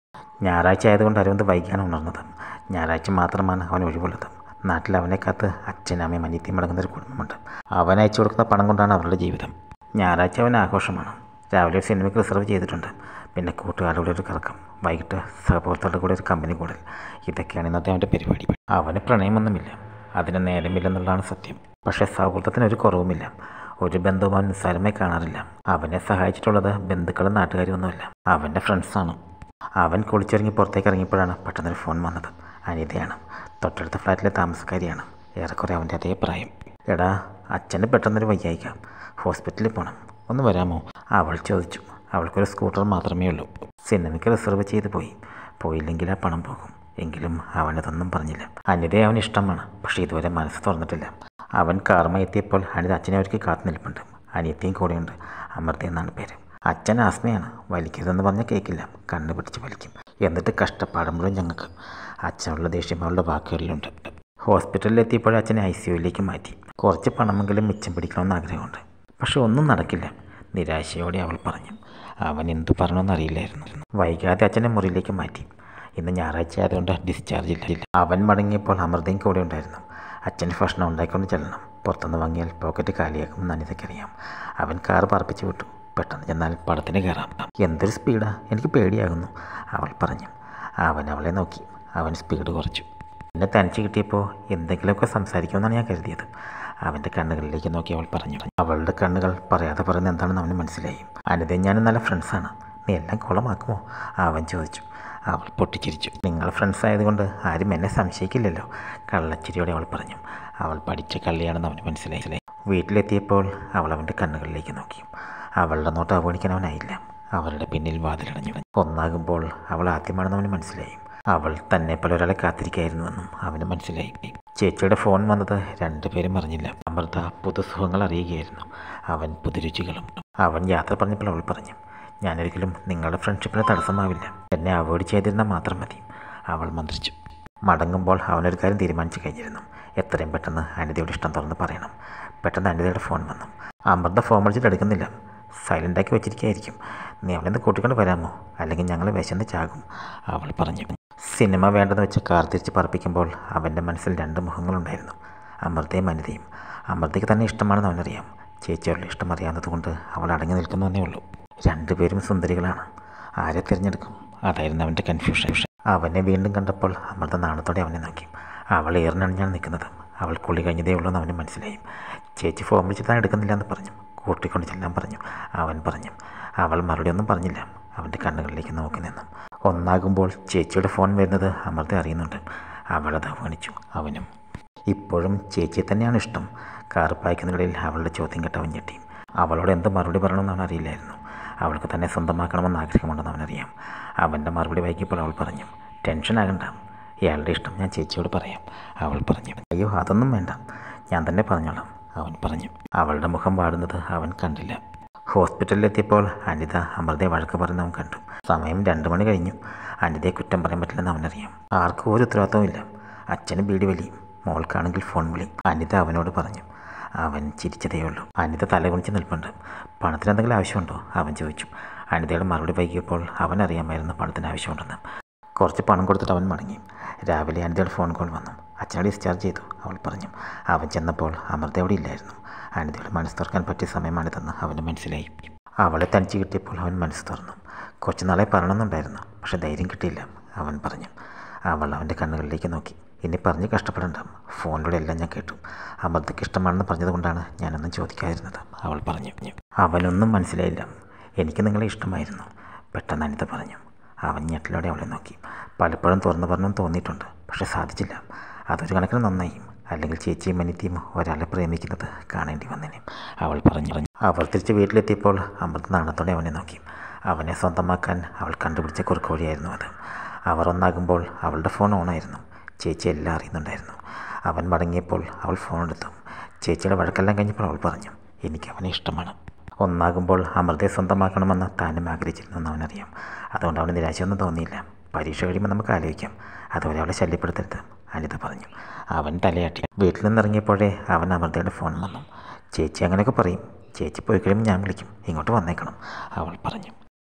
ഞായറാഴ്ച ആയതുകൊണ്ട് അരവിന്ദ് വൈകിയാണ് ഉണർന്നത് ഞായറാഴ്ച മാത്രമാണ് അവൻ ഒഴിവുള്ളത് നാട്ടിൽ അവനെ കാത്ത് അച്ഛനും അമ്മയും അനിയത്തിയും അടങ്ങുന്ന ഒരു കുടുംബമുണ്ട് അവൻ അയച്ചു കൊടുക്കുന്ന പണം കൊണ്ടാണ് അവരുടെ ജീവിതം ഞായറാഴ്ച അവൻ ആഘോഷമാണ് രാവിലെ ഒരു സിനിമയ്ക്ക് റിസർവ് ചെയ്തിട്ടുണ്ട് പിന്നെ കൂട്ടുകാരുടെ കൂടെ ഒരു കറക്കം വൈകിട്ട് സഹപ്രവർത്തകരുടെ കൂടെ ഒരു കമ്പനി കൂടൽ ഇതൊക്കെയാണ് ഇന്നത്തെ അവൻ്റെ പരിപാടി അവന് പ്രണയമൊന്നുമില്ല അതിന് നേരമില്ലെന്നുള്ളതാണ് സത്യം പക്ഷേ സൗഹൃദത്തിന് ഒരു കുറവുമില്ല ഒരു ബന്ധവും അവൻ നിസ്സാരമായി കാണാറില്ല അവനെ സഹായിച്ചിട്ടുള്ളത് ബന്ധുക്കളും നാട്ടുകാരും ഒന്നുമില്ല അവൻ്റെ ഫ്രണ്ട്സാണ് അവൻ കുളിച്ചിറങ്ങി പുറത്തേക്ക് ഇറങ്ങിയപ്പോഴാണ് പെട്ടെന്നൊരു ഫോൺ വന്നത് അനിതയാണ് തൊട്ടടുത്ത ഫ്ലാറ്റിലെ താമസക്കാരിയാണ് ഏറെക്കുറെ അവൻ്റെ അതേ പ്രായം എടാ അച്ഛന് പെട്ടെന്നൊരു വയ്യായിക്കാം ഹോസ്പിറ്റലിൽ പോകണം ഒന്ന് വരാമോ അവൾ ചോദിച്ചു അവൾക്കൊരു സ്കൂട്ടർ മാത്രമേ ഉള്ളൂ സിനിമയ്ക്ക് റിസർവ് ചെയ്ത് പോയി പോയില്ലെങ്കിൽ ആ പണം പോകും എങ്കിലും അവനതൊന്നും പറഞ്ഞില്ല അനിതയെ അവന് ഇഷ്ടമാണ് പക്ഷേ ഇതുവരെ മനസ്സ് തുറന്നിട്ടില്ല അവൻ കാർമ എത്തിയപ്പോൾ അനിത അച്ഛനെ അവർക്ക് കാത്തു നിൽപ്പുണ്ട് അനിയത്തിയും കൂടെയുണ്ട് അമൃത എന്നാണ് പേര് അച്ഛൻ ആസ്മയാണ് വലിക്കരുതെന്ന് പറഞ്ഞാൽ കേൾക്കില്ല കണ്ണ് പിടിച്ച് വലിക്കും എന്നിട്ട് കഷ്ടപ്പാട് മുഴുവൻ ഞങ്ങൾക്ക് അച്ഛനുള്ള ദേഷ്യം അവളുടെ വാക്കുകളിലുണ്ട് ഹോസ്പിറ്റലിൽ എത്തിയപ്പോഴേ അച്ഛനെ ഐ സി യുയിലേക്ക് മാറ്റി കുറച്ച് പണമെങ്കിലും മിച്ചം പിടിക്കണമെന്ന് ആഗ്രഹമുണ്ട് പക്ഷെ ഒന്നും നടക്കില്ല നിരാശയോടെ അവൾ പറഞ്ഞു അവൻ എന്തു പറയണമെന്ന് അറിയില്ലായിരുന്നു വൈകാതെ അച്ഛനെ മുറിയിലേക്ക് മാറ്റി ഇന്ന് ഞായറാഴ്ച ആയതുകൊണ്ട് ഡിസ്ചാർജ് ഇല്ല അവൻ മടങ്ങിയപ്പോൾ അമൃതയും കൂടെ ഉണ്ടായിരുന്നു അച്ഛൻ ഭക്ഷണം ഉണ്ടാക്കിക്കൊണ്ട് ചെല്ലണം പുറത്തുനിന്ന് വാങ്ങിയാൽ പോക്കറ്റ് കാലിയാക്കുമെന്ന് അനിതയ്ക്കറിയാം അവൻ കാർ പറപ്പിച്ച് വിട്ടു പെട്ടെന്ന് ചെന്നാൽ പടത്തിന് കയറാം എന്തൊരു സ്പീഡാ എനിക്ക് പേടിയാകുന്നു അവൾ പറഞ്ഞു അവൻ അവളെ നോക്കി അവൻ സ്പീഡ് കുറച്ചു എന്നെ തനിച്ച് കിട്ടിയപ്പോൾ എന്തെങ്കിലുമൊക്കെ സംസാരിക്കുമെന്നാണ് ഞാൻ കരുതിയത് അവൻ്റെ കണ്ണുകളിലേക്ക് നോക്കി അവൾ പറഞ്ഞു അവളുടെ കണ്ണുകൾ പറയാതെ പറയുന്നത് എന്താണെന്ന് അവന് മനസ്സിലായി അനിതയും ഞാനും നല്ല ഫ്രണ്ട്സാണ് നീ എല്ലാം കുളമാക്കുമോ അവൻ ചോദിച്ചു അവൾ പൊട്ടിച്ചിരിച്ചു നിങ്ങൾ ഫ്രണ്ട്സ് ആയതുകൊണ്ട് ആരും എന്നെ സംശയിക്കില്ലല്ലോ കള്ളച്ചിരിയോടെ അവൾ പറഞ്ഞു അവൾ പഠിച്ച കള്ളിയാണെന്ന് അവന് മനസ്സിലായി വീട്ടിലെത്തിയപ്പോൾ അവൾ അവൻ്റെ കണ്ണുകളിലേക്ക് നോക്കി അവളുടെ നോട്ട് അവഗണിക്കാൻ അവനായില്ല അവരുടെ പിന്നിൽ വാതിലടഞ്ഞു ഒന്നാകുമ്പോൾ അവൾ ആദ്യമാണെന്ന് അവന് മനസ്സിലായി അവൾ തന്നെ പോലെ ഒരാളെ കാത്തിരിക്കായിരുന്നുവെന്നും അവന് മനസ്സിലായി ചേച്ചിയുടെ ഫോൺ വന്നത് രണ്ടുപേരും അറിഞ്ഞില്ല അമൃത പുതുസുഖങ്ങൾ അറിയുകയായിരുന്നു അവൻ പുതുരുചികളും അവൻ യാത്ര പറഞ്ഞപ്പോൾ അവൾ പറഞ്ഞു ഞാനൊരിക്കലും നിങ്ങളുടെ ഫ്രണ്ട്ഷിപ്പിന് തടസ്സമാവില്ല എന്നെ അവോയ്ഡ് ചെയ്തിരുന്നാൽ മാത്രം മതി അവൾ മന്ത്രിച്ചു മടങ്ങുമ്പോൾ അവനൊരു കാര്യം തീരുമാനിച്ചു കഴിഞ്ഞിരുന്നു എത്രയും പെട്ടെന്ന് അനിതയുടെ ഇഷ്ടം തുറന്ന് പറയണം പെട്ടെന്ന് അനിതയുടെ ഫോൺ വന്നു അമൃത ഫോൺ വിളിച്ചിട്ട് എടുക്കുന്നില്ല സൈലൻ്റാക്കി വെച്ചിരിക്കുകയായിരിക്കും നീ അവളെന്ന് കൂട്ടിക്കൊണ്ട് വരാമോ അല്ലെങ്കിൽ ഞങ്ങൾ വിശന്ന് ചാകും അവൾ പറഞ്ഞു സിനിമ വേണ്ടെന്ന് വെച്ച് കാർ തിരിച്ച് പറപ്പിക്കുമ്പോൾ അവൻ്റെ മനസ്സിൽ രണ്ട് മുഖങ്ങളുണ്ടായിരുന്നു അമൃതയും അനിതയും അമൃതയ്ക്ക് തന്നെ ഇഷ്ടമാണെന്ന് അവനറിയാം ചേച്ചിയോടുള്ള ഇഷ്ടം അറിയാവുന്നതുകൊണ്ട് അവൾ അടങ്ങി നിൽക്കുന്നുവെന്നേ ഉള്ളൂ രണ്ടുപേരും സുന്ദരികളാണ് ആരെ തിരഞ്ഞെടുക്കും അതായിരുന്നു അവൻ്റെ കൺഫ്യൂഷൻ അവനെ വീണ്ടും കണ്ടപ്പോൾ അമൃത നാണത്തോടെ അവനെ നോക്കി അവൾ ഏറിനണിഞ്ഞാണ് നിൽക്കുന്നത് അവൾ കുളി കഴിഞ്ഞതേ ഉള്ളൂ എന്ന് അവന് മനസ്സിലായി ചേച്ചി ഫോൺ വിളിച്ചിട്ട് താൻ എടുക്കുന്നില്ല എന്ന് പറഞ്ഞു കൂട്ടിക്കൊണ്ട് ചെല്ലാൻ പറഞ്ഞു അവൻ പറഞ്ഞു അവൾ മറുപടി ഒന്നും പറഞ്ഞില്ല അവൻ്റെ കണ്ണുകളിലേക്ക് നോക്കി നിന്നു ഒന്നാകുമ്പോൾ ചേച്ചിയുടെ ഫോൺ വരുന്നത് അമൃത അറിയുന്നുണ്ട് അവളത് അവഗണിച്ചു അവനും ഇപ്പോഴും ചേച്ചിയെ തന്നെയാണ് ഇഷ്ടം കാർ പായ്ക്കുന്നതിനിടയിൽ അവളുടെ ചോദ്യം കേട്ട് അവൻ ഞെട്ടി അവളോട് എന്ത് മറുപടി പറയണമെന്നാണ് അറിയില്ലായിരുന്നു അവൾക്ക് തന്നെ സ്വന്തമാക്കണമെന്ന് ആഗ്രഹമുണ്ടെന്ന് അവനറിയാം അവൻ്റെ മറുപടി വൈകിയപ്പോൾ അവൾ പറഞ്ഞു ടെൻഷൻ ആകണ്ട ഇയാളുടെ ഇഷ്ടം ഞാൻ ചേച്ചിയോട് പറയാം അവൾ പറഞ്ഞു അയ്യോ അതൊന്നും വേണ്ട ഞാൻ തന്നെ പറഞ്ഞോളാം അവൻ പറഞ്ഞു അവളുടെ മുഖം വാടുന്നത് അവൻ കണ്ടില്ല ഹോസ്പിറ്റലിലെത്തിയപ്പോൾ അനിത അമൃതയെ വഴക്ക് പറയുന്ന അവൻ കണ്ടു സമയം രണ്ട് മണി കഴിഞ്ഞു അനിതയെ കുറ്റം പറയാൻ പറ്റില്ലെന്ന് അവനറിയാം ആർക്കും ഒരു ഉത്തരവാദിത്തവും ഇല്ല അച്ഛന് ബീഡി വലിയും മോൾക്കാണെങ്കിൽ ഫോൺ വിളി അനിത അവനോട് പറഞ്ഞു അവൻ ചിരിച്ചതേയുള്ളൂ അനിത തലകുണിച്ച് നിൽപ്പുണ്ട് പണത്തിന് എന്തെങ്കിലും ആവശ്യമുണ്ടോ അവൻ ചോദിച്ചു അനിതയുടെ മറുപടി വൈകിയപ്പോൾ അവൻ അറിയാമായിരുന്നു പണത്തിന് ആവശ്യമുണ്ടെന്ന് കുറച്ച് പണം കൊടുത്തിട്ട് അവൻ മടങ്ങി രാവിലെ അനിതയുടെ ഫോൺ കോൾ വന്നു അച്ഛനെ ഡിസ്ചാർജ് ചെയ്തു അവൾ പറഞ്ഞു അവൻ ചെന്നപ്പോൾ അമൃത അവിടെ ഇല്ലായിരുന്നു അനിതയുടെ മനസ്സ് തുറക്കാൻ പറ്റിയ സമയമാണിതെന്ന് അവന് മനസ്സിലായി അവളെ തനിച്ച് കിട്ടിയപ്പോൾ അവൻ മനസ്സ് തുറന്നു കുറച്ച് നാളെ പറയണമെന്നുണ്ടായിരുന്നു പക്ഷെ ധൈര്യം കിട്ടിയില്ല അവൻ പറഞ്ഞു അവൾ അവൻ്റെ കണ്ണുകളിലേക്ക് നോക്കി ഇനി പറഞ്ഞ് കഷ്ടപ്പെടണ്ട ഫോണിലൂടെ എല്ലാം ഞാൻ കേട്ടു അമൃതയ്ക്ക് ഇഷ്ടമാണെന്ന് പറഞ്ഞതുകൊണ്ടാണ് ഞാനൊന്നും ചോദിക്കാതിരുന്നത് അവൾ പറഞ്ഞു അവനൊന്നും മനസ്സിലായില്ല എനിക്ക് നിങ്ങളെ ഇഷ്ടമായിരുന്നു പെട്ടെന്ന് അനിത പറഞ്ഞു അവൻ ഞെട്ടിലോടെ അവളെ നോക്കി പലപ്പോഴും തുറന്നു പറഞ്ഞു തോന്നിയിട്ടുണ്ട് പക്ഷെ സാധിച്ചില്ല അതൊരു കണക്കിന് നന്നായി അല്ലെങ്കിൽ ചേച്ചിയും അനിത്യയും ഒരാളെ പ്രേമിക്കുന്നത് കാണേണ്ടി വന്നേനെ അവൾ പറഞ്ഞു അവർ തിരിച്ച് വീട്ടിലെത്തിയപ്പോൾ അമൃത നാണത്തോടെ അവനെ നോക്കി അവനെ സ്വന്തമാക്കാൻ അവൾ കണ്ടുപിടിച്ച കുറുക്കോഴിയായിരുന്നു അത് അവർ ഒന്നാകുമ്പോൾ അവളുടെ ഫോൺ ഓണായിരുന്നു ചേച്ചി എല്ലാം അറിയുന്നുണ്ടായിരുന്നു അവൻ മടങ്ങിയപ്പോൾ അവൾ ഫോൺ എടുത്തു ചേച്ചിയുടെ വഴക്കെല്ലാം കഴിഞ്ഞപ്പോൾ അവൾ പറഞ്ഞു എനിക്ക് അവനെ ഇഷ്ടമാണ് ഒന്നാകുമ്പോൾ അമൃതയെ സ്വന്തമാക്കണമെന്ന് താനും ആഗ്രഹിച്ചിരുന്നെന്ന് അവനറിയാം അതുകൊണ്ട് അവന് നിരാശയൊന്നും തോന്നിയില്ല പരീക്ഷ കഴിയുമ്പോൾ നമുക്ക് ആലോചിക്കാം അതുവരെ അവളെ ശല്യപ്പെടുത്തരുത് അനിത പറഞ്ഞു അവൻ തലയാട്ടി വീട്ടിൽ നിന്നിറങ്ങിയപ്പോഴേ അവൻ അമൃതയുടെ ഫോൺ വന്നു ചേച്ചി അങ്ങനെയൊക്കെ പറയും ചേച്ചി പോയി കഴിയുമ്പോൾ ഞാൻ വിളിക്കും ഇങ്ങോട്ട് വന്നേക്കണം അവൾ പറഞ്ഞു